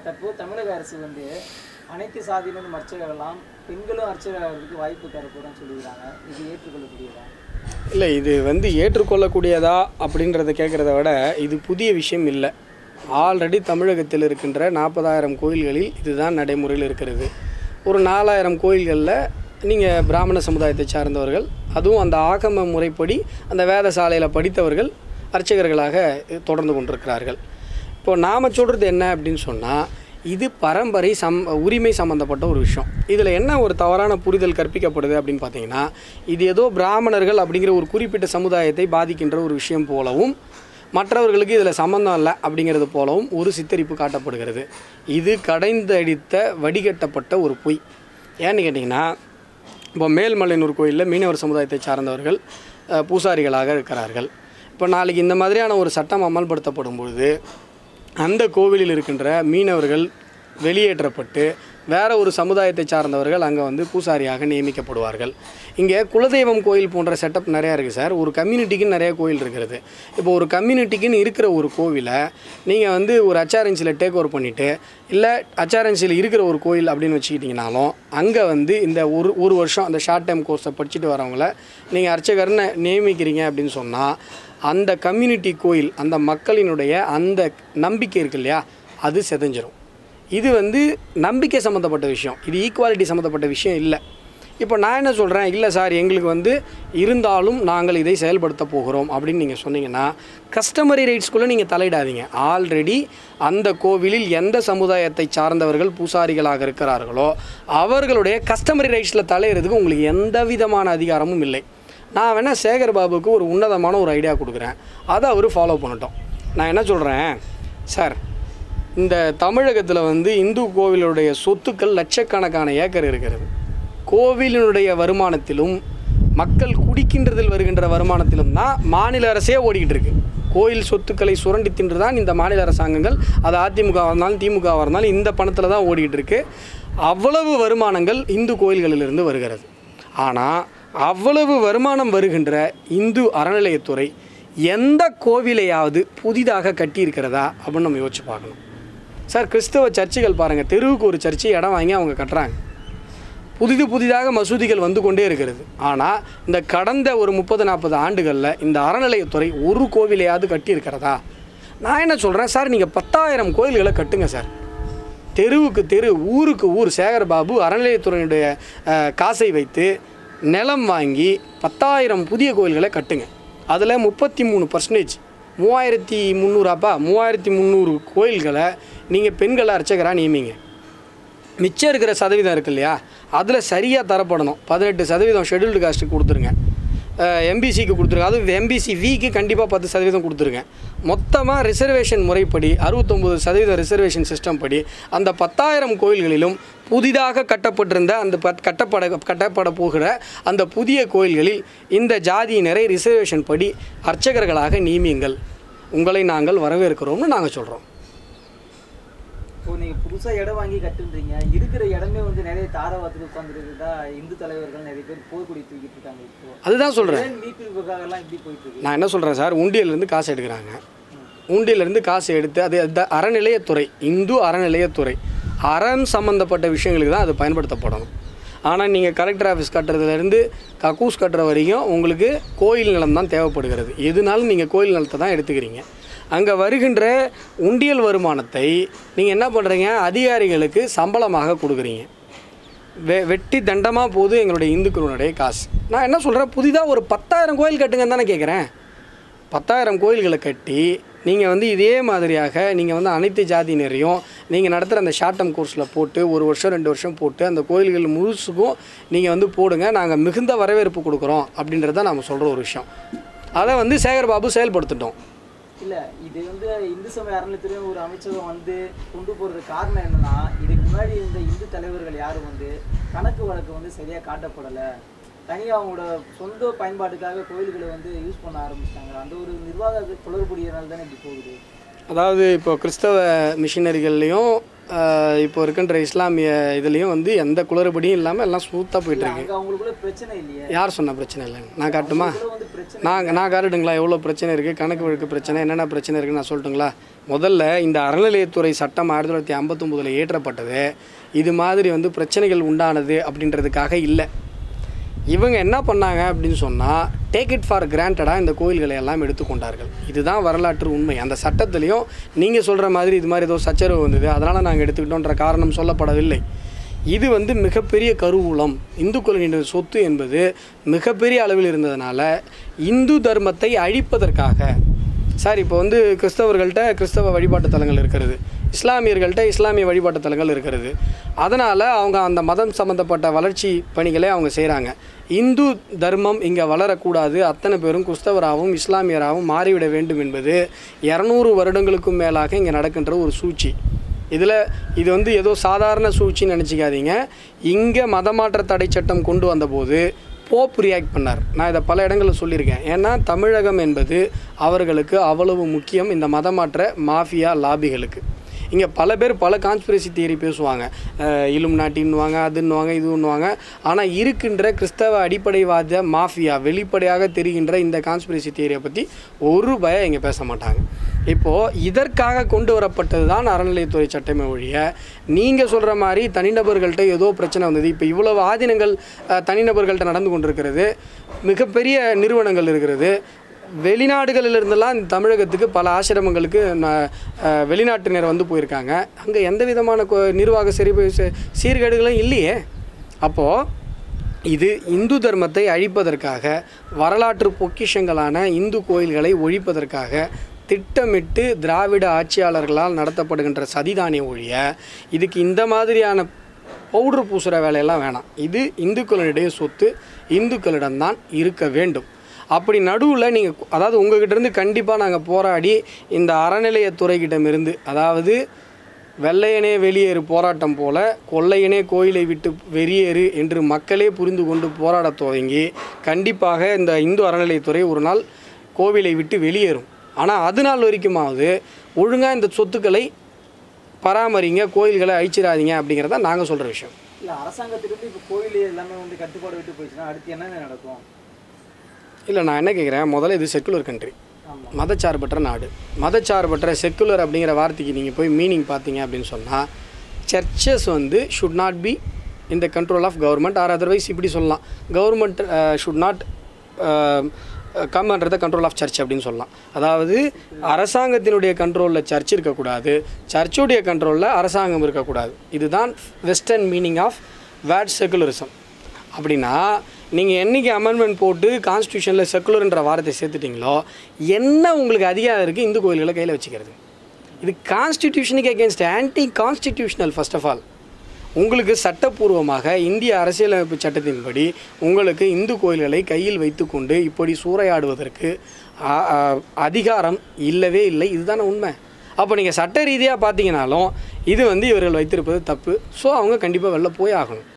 தற்போது தமிழக அரசு வந்து அனைத்து சாதியினரும் அர்ச்சகர்களாம் பெண்களும் அர்ச்சகர்களுக்கு வாய்ப்பு தரப்போறோம்னு சொல்லியிருக்காங்க இது ஏற்றுக்கொள்ளக்கூடியதா இல்லை இது வந்து ஏற்றுக்கொள்ளக்கூடியதா அப்படின்றத கேட்குறத விட இது புதிய விஷயம் இல்லை ஆல்ரெடி தமிழகத்தில் இருக்கின்ற நாற்பதாயிரம் கோயில்களில் இதுதான் நடைமுறையில் இருக்கிறது ஒரு நாலாயிரம் கோயில்களில் நீங்கள் பிராமண சமுதாயத்தை சார்ந்தவர்கள் அதுவும் அந்த ஆகம முறைப்படி அந்த வேதசாலையில் படித்தவர்கள் அர்ச்சகர்களாக தொடர்ந்து கொண்டிருக்கிறார்கள் இப்போ நாம் சொல்கிறது என்ன அப்படின்னு சொன்னால் இது பரம்பரை சம் உரிமை சம்மந்தப்பட்ட ஒரு விஷயம் இதில் என்ன ஒரு தவறான புரிதல் கற்பிக்கப்படுது அப்படின்னு பார்த்தீங்கன்னா இது ஏதோ பிராமணர்கள் அப்படிங்கிற ஒரு குறிப்பிட்ட சமுதாயத்தை பாதிக்கின்ற ஒரு விஷயம் போலவும் மற்றவர்களுக்கு இதில் சம்மந்தம் இல்லை அப்படிங்கிறது போலவும் ஒரு சித்தரிப்பு காட்டப்படுகிறது இது கடைந்தடித்த வடிகட்டப்பட்ட ஒரு பொய் ஏன்னு கேட்டிங்கன்னா இப்போ மேல்மலையனூர் கோயிலில் மீனவர் சமுதாயத்தை சார்ந்தவர்கள் அஹ், பூசாரிகளாக இருக்கிறார்கள் இப்போ நாளைக்கு இந்த மாதிரியான ஒரு சட்டம் அமல்படுத்தப்படும் பொழுது அந்த கோவிலில் இருக்கின்ற மீனவர்கள் வெளியேற்றப்பட்டு வேற ஒரு சமுதாயத்தை சார்ந்தவர்கள் அங்கே வந்து பூசாரியாக நியமிக்கப்படுவார்கள் இங்கே குலதெய்வம் கோயில் போன்ற செட்டப் நிறையா இருக்குது சார் ஒரு கம்யூனிட்டிக்குன்னு நிறைய கோயில் இருக்கிறது இப்போ ஒரு கம்யூனிட்டிக்குன்னு இருக்கிற ஒரு கோவிலை நீங்கள் வந்து ஒரு அச்சாரன்சியில் டேக் ஓவர் பண்ணிவிட்டு இல்லை அச்சாரன்சியில் இருக்கிற ஒரு கோயில் அப்படின்னு வச்சுக்கிட்டிங்கனாலும் அங்கே வந்து இந்த ஒரு ஒரு வருஷம் அந்த ஷார்ட் டைம் கோர்ஸை படிச்சுட்டு வரவங்கள நீங்கள் அர்ச்சகர்னு நியமிக்கிறீங்க அப்படின்னு சொன்னால் அந்த கம்யூனிட்டி கோயில் அந்த மக்களினுடைய அந்த நம்பிக்கை இருக்கு இல்லையா அது செதஞ்சிரும் இது வந்து நம்பிக்கை சம்மந்தப்பட்ட விஷயம் இது ஈக்குவாலிட்டி சம்மந்தப்பட்ட விஷயம் இல்லை இப்போ நான் என்ன சொல்கிறேன் இல்லை சார் எங்களுக்கு வந்து இருந்தாலும் நாங்கள் இதை செயல்படுத்த போகிறோம் அப்படின்னு நீங்கள் சொன்னீங்கன்னா கஸ்டமரி ரைட்ஸ்குள்ளே நீங்கள் தலையிடாதீங்க ஆல்ரெடி அந்த கோவிலில் எந்த சமுதாயத்தை சார்ந்தவர்கள் பூசாரிகளாக இருக்கிறார்களோ அவர்களுடைய கஸ்டமரி ரைட்ஸில் தலையிறதுக்கு உங்களுக்கு எந்த விதமான அதிகாரமும் இல்லை நான் வேணால் சேகர் பாபுக்கு ஒரு உன்னதமான ஒரு ஐடியா கொடுக்குறேன் அதை அவர் ஃபாலோ பண்ணட்டும் நான் என்ன சொல்கிறேன் சார் இந்த தமிழகத்தில் வந்து இந்து கோவிலுடைய சொத்துக்கள் லட்சக்கணக்கான ஏக்கர் இருக்கிறது கோவிலினுடைய வருமானத்திலும் மக்கள் குடிக்கின்றதில் வருகின்ற வருமானத்திலும் தான் மாநில அரசே ஓடிக்கிட்டு இருக்கு கோயில் சொத்துக்களை சுரண்டி தின்று தான் இந்த மாநில அரசாங்கங்கள் அது அதிமுகவாக இருந்தாலும் திமுகவாக இருந்தாலும் இந்த பணத்தில் தான் ஓடிக்கிட்டு இருக்கு அவ்வளவு வருமானங்கள் இந்து கோயில்களிலிருந்து வருகிறது ஆனால் அவ்வளவு வருமானம் வருகின்ற இந்து அறநிலையத்துறை எந்த கோவிலையாவது புதிதாக கட்டியிருக்கிறதா அப்படின்னு நம்ம யோசிச்சு பார்க்கணும் சார் கிறிஸ்தவ சர்ச்சுகள் பாருங்கள் தெருவுக்கு ஒரு சர்ச்சை இடம் வாங்கி அவங்க கட்டுறாங்க புதிது புதிதாக மசூதிகள் வந்து கொண்டே இருக்கிறது ஆனால் இந்த கடந்த ஒரு முப்பது நாற்பது ஆண்டுகளில் இந்த அறநிலையத்துறை ஒரு கோவிலையாவது கட்டியிருக்கிறதா நான் என்ன சொல்கிறேன் சார் நீங்கள் பத்தாயிரம் கோயில்களை கட்டுங்க சார் தெருவுக்கு தெரு ஊருக்கு ஊர் சேகர் பாபு அறநிலையத்துறையினுடைய அஹ், காசை வைத்து நிலம் வாங்கி பத்தாயிரம் புதிய கோயில்களை கட்டுங்க அதில் முப்பத்தி மூணு பர்சன்டேஜ் மூவாயிரத்தி முந்நூறாப்பா மூவாயிரத்தி முந்நூறு கோயில்களை நீங்கள் பெண்களை அர்ச்சகராக நியமிங்க மிச்சம் இருக்கிற சதவீதம் இருக்கு இல்லையா அதில் சரியாக தரப்படணும் பதினெட்டு சதவீதம் ஷெட்யூல்டு காஸ்ட்டுக்கு கொடுத்துருங்க எம்பிசிக்கு கொடுத்துருங்க அதுவும் எம்பிசி விக்கு கண்டிப்பாக பத்து சதவீதம் கொடுத்துருங்க மொத்தமாக ரிசர்வேஷன் முறைப்படி அறுபத்தொம்பது சதவீதம் ரிசர்வேஷன் சிஸ்டம் படி அந்த பத்தாயிரம் கோயில்களிலும் புதிதாக கட்டப்பட்டிருந்த அந்த பத் கட்டப்பட கட்டப்பட போகிற அந்த புதிய கோயில்களில் இந்த ஜாதியினரை ரிசர்வேஷன் படி அர்ச்சகர்களாக நியமியுங்கள் உங்களை நாங்கள் வரவேற்கிறோம்னு நாங்கள் சொல்கிறோம் இப்போ நீங்க புதுசா இடம் வாங்கி கட்டுன்றீங்க இருக்கிற இடமே வந்து நிறைய தாரவாத்துக்கு உட்காந்துருக்குதா இந்து தலைவர்கள் நிறைய பேர் போர்க்குடி தூக்கிட்டு இருக்காங்க இப்போ அதுதான் சொல்கிறேன் ஏன் மீட்புக்காக எல்லாம் இப்படி போயிட்டு இருக்கு நான் என்ன சொல்கிறேன் சார் உண்டியல்லேருந்து காசு எடுக்கிறாங்க உண்டியல்லேருந்து காசு எடுத்து அது அந்த அறநிலையத்துறை இந்து அறநிலையத்துறை அறம் சம்மந்தப்பட்ட விஷயங்களுக்கு தான் அது பயன்படுத்தப்படணும் ஆனால் நீங்கள் கலெக்டர் ஆஃபீஸ் கட்டுறதுலேருந்து கக்கூஸ் கட்டுற வரைக்கும் உங்களுக்கு கோயில் நிலம் தான் தேவைப்படுகிறது எதுனாலும் நீங்கள் கோயில் நிலத்தை தான் எடுத்துக்கிறீங்க அங்கே வருகின்ற உண்டியல் வருமானத்தை நீங்கள் என்ன பண்ணுறீங்க அதிகாரிகளுக்கு சம்பளமாக கொடுக்குறீங்க வெ வெட்டி தண்டமாக போகுது எங்களுடைய இந்துக்களுடைய காசு நான் என்ன சொல்கிறேன் புதிதாக ஒரு பத்தாயிரம் கோயில் கட்டுங்கன்னு தானே கேட்குறேன் பத்தாயிரம் கோயில்களை கட்டி நீங்கள் வந்து இதே மாதிரியாக நீங்கள் வந்து அனைத்து ஜாதியினரையும் நீங்கள் நடத்துகிற அந்த ஷார்ட் டேர்ம் கோர்ஸில் போட்டு ஒரு வருஷம் ரெண்டு வருஷம் போட்டு அந்த கோயில்கள் முழுசுக்கும் நீங்கள் வந்து போடுங்க நாங்கள் மிகுந்த வரவேற்பு கொடுக்குறோம் அப்படின்றத நம்ம சொல்கிற ஒரு விஷயம் அதை வந்து சேகர் பாபு செயல்படுத்திட்டோம் இல்ல இது வந்து இந்து சமய அறநிலையத்துறை ஒரு அமைச்சகம் வந்து கொண்டு போறது காரணம் என்னன்னா இதுக்கு முன்னாடி இருந்த இந்து தலைவர்கள் யாரும் வந்து கணக்கு வழக்கு வந்து சரியா காட்டப்படல தனியா அவங்களோட சொந்த பயன்பாட்டுக்காக கோயில்களை வந்து யூஸ் பண்ண ஆரம்பிச்சிட்டாங்க அந்த ஒரு நிர்வாக குளறுபடியினால தானே இப்படி போகுது அதாவது இப்போ கிறிஸ்தவ மிஷினரிகள்லேயும் ஆஹ் இப்போ இருக்கின்ற இஸ்லாமிய இதுலேயும் வந்து எந்த குளறுபடியும் இல்லாமல் எல்லாம் ஸ்மூத்தாக போயிட்டுருக்கு அங்க அவங்களுக்குள்ள பிரச்சனை இல்லையே யார் சொன்ன பிரச்சனை இல்லைங்க நான் காட்டுமா அவங்களுக்குள்ள வந்து பிரச்சனை நான் நான் காட்டுங்களா எவ்வளோ பிரச்சனை இருக்குது கணக்கு வழக்கு பிரச்சனை என்னென்ன பிரச்சனை இருக்குன்னு நான் சொல்லட்டுங்களா முதல்ல இந்த அறநிலையத்துறை சட்டம் ஆயிரத்தி தொள்ளாயிரத்தி ஐம்பத்தொம்போதில் இயற்றப்பட்டது இது மாதிரி வந்து பிரச்சனைகள் உண்டானது அப்படின்றதுக்காக இல்லை இவங்க என்ன பண்ணாங்க அப்படின்னு சொன்னால் டேக் இட் ஃபார் கிராண்டடாக இந்த கோயில்களை எல்லாம் எடுத்துக்கொண்டார்கள் இதுதான் வரலாற்று உண்மை அந்த சட்டத்திலையும் நீங்கள் சொல்கிற மாதிரி இது மாதிரி ஏதோ சச்சரவு வந்தது அதனால் நாங்கள் எடுத்துக்கிட்டோன்ற காரணம் சொல்லப்படவில்லை இது வந்து மிகப்பெரிய கருவூலம் இந்துக்களின் சொத்து என்பது மிகப்பெரிய அளவில் இருந்ததுனால இந்து தர்மத்தை அழிப்பதற்காக சார் இப்போ வந்து கிறிஸ்தவர்கள்ட்ட கிறிஸ்தவ வழிபாட்டு தலங்கள் இருக்கிறது இஸ்லாமியர்கள்ட்ட இஸ்லாமிய வழிபாட்டு தலங்கள் இருக்கிறது அதனால் அவங்க அந்த மதம் சம்மந்தப்பட்ட வளர்ச்சி பணிகளை அவங்க செய்கிறாங்க இந்து தர்மம் இங்கே வளரக்கூடாது அத்தனை பேரும் கிறிஸ்தவராகவும் இஸ்லாமியராகவும் மாறிவிட வேண்டும் என்பது இரநூறு வருடங்களுக்கும் மேலாக இங்கே நடக்கின்ற ஒரு சூழ்ச்சி இதில் இது வந்து ஏதோ சாதாரண சூழ்ச்சின்னு நினச்சிக்காதீங்க இங்கே மதமாற்ற தடை சட்டம் கொண்டு வந்தபோது போப் ரியாக்ட் பண்ணார் நான் இதை பல இடங்களில் சொல்லியிருக்கேன் ஏன்னா தமிழகம் என்பது அவர்களுக்கு அவ்வளவு முக்கியம் இந்த மதமாற்ற மாஃபியா லாபிகளுக்கு இங்கே பல பேர் பல கான்ஸ்பிரசி தியரி பேசுவாங்க இலும் நாட்டின்னுவாங்க அதுன்னுவாங்க இதுன்னுவாங்க ஆனால் இருக்கின்ற கிறிஸ்தவ அடிப்படைவாத மாஃபியா வெளிப்படையாக தெரிகின்ற இந்த கான்ஸ்பிரசி தியரியை பற்றி ஒரு பயம் இங்கே பேச மாட்டாங்க இப்போது இதற்காக கொண்டு வரப்பட்டது தான் அறநிலையத்துறை சட்டமே ஒழிய நீங்கள் சொல்கிற மாதிரி தனிநபர்கள்ட்ட ஏதோ பிரச்சனை வந்தது இப்போ இவ்வளவு ஆதீனங்கள் அஹ், தனிநபர்கள்ட்ட நடந்து கொண்டிருக்கிறது மிகப்பெரிய நிறுவனங்கள் இருக்கிறது வெளிநாடுகளிலிருந்தெல்லாம் இந்த தமிழகத்துக்கு பல ஆசிரமங்களுக்கு ந- அஹ், வெளிநாட்டினர் வந்து போயிருக்காங்க அங்கே எந்த விதமான கொ- நிர்வாக சரி சீ- சீர்கேடுகளும் இல்லையே அப்போது இது இந்து தர்மத்தை அழிப்பதற்காக வரலாற்று பொக்கிஷங்களான இந்து கோயில்களை ஒழிப்பதற்காக திட்டமிட்டு திராவிட ஆட்சியாளர்களால் நடத்தப்படுகின்ற சதிதானிய ஒழிய இதுக்கு இந்த மாதிரியான பவுடர் பூசுகிற வேலையெல்லாம் வேணாம் இது இந்துக்களிடையே சொத்து இந்துக்களிடம்தான் இருக்க வேண்டும் அப்படி நடுவில் நீங்கள் அதாவது உங்ககிட்ட இருந்து கண்டிப்பாக நாங்கள் போராடி இந்த அறநிலையத்துறைகிட்டமிருந்து அதாவது வெள்ளையனே வெளியேறு போராட்டம் போல கொள்ளையனே கோயிலை விட்டு வெளியேறு என்று மக்களே புரிந்து கொண்டு போராடத் துவங்கி கண்டிப்பாக இந்த இந்து அறநிலையத்துறை ஒரு நாள் கோவிலை விட்டு வெளியேறும் ஆனால் அது நாள் வரைக்குமாவது ஒழுங்காக இந்த சொத்துக்களை பராமரிங்க கோயில்களை அழிச்சிடாதீங்க அப்படிங்கிறத நாங்கள் சொல்கிற விஷயம் இல்ல அரசாங்கத்திலிருந்து இப்போ கோயில் எல்லாமே வந்து கட்டுப்பாடு விட்டு போயிடுச்சுன்னா அடுத்து என்னென்ன நடக்கும் இல்லை நான் என்ன கேட்குறேன் முதல்ல இது செக்குலர் கண்ட்ரி ஆமா மதச்சார்பற்ற நாடு மதச்சார்பற்ற செக்குலர் அப்படிங்கிற வார்த்தைக்கு நீங்கள் போய் மீனிங் பார்த்தீங்க அப்படின்னு சொன்னால் சர்ச்சஸ் வந்து should not be in the control of government or otherwise இப்படி சொல்லலாம் government should not come under the control of church அப்படின்னு சொல்லலாம் அதாவது அரசாங்கத்தினுடைய கண்ட்ரோலில் சர்ச் இருக்கக்கூடாது சர்ச்சுடைய கண்ட்ரோலில் அரசாங்கம் இருக்கக்கூடாது இதுதான் western meaning of what secularism அப்படின்னா நீங்கள் என்னைக்கு அமெண்ட்மெண்ட் போட்டு கான்ஸ்டியூஷனில் செக்குலர்ன்ற வார்த்தை சேர்த்துட்டீங்களோ என்ன உங்களுக்கு அதிகாரம் இருக்குது இந்து கோயில்களை கையில் வச்சுக்கிறது இது கான்ஸ்டிடியூஷனுக்கு against anti constitutional first of all உங்களுக்கு சட்டப்பூர்வமாக இந்திய அரசியலமைப்பு சட்டத்தின்படி உங்களுக்கு இந்து கோயில்களை கையில் வைத்துக்கொண்டு இப்படி சூறையாடுவதற்கு அ- அ- அதிகாரம் இல்லவே இல்லை இதுதானே உண்மை அப்போ நீங்கள் சட்ட ரீதியாக பார்த்தீங்கனாலும் இது வந்து இவர்கள் வைத்திருப்பது தப்பு ஸோ அவங்க கண்டிப்பாக வெளில போய் ஆகணும்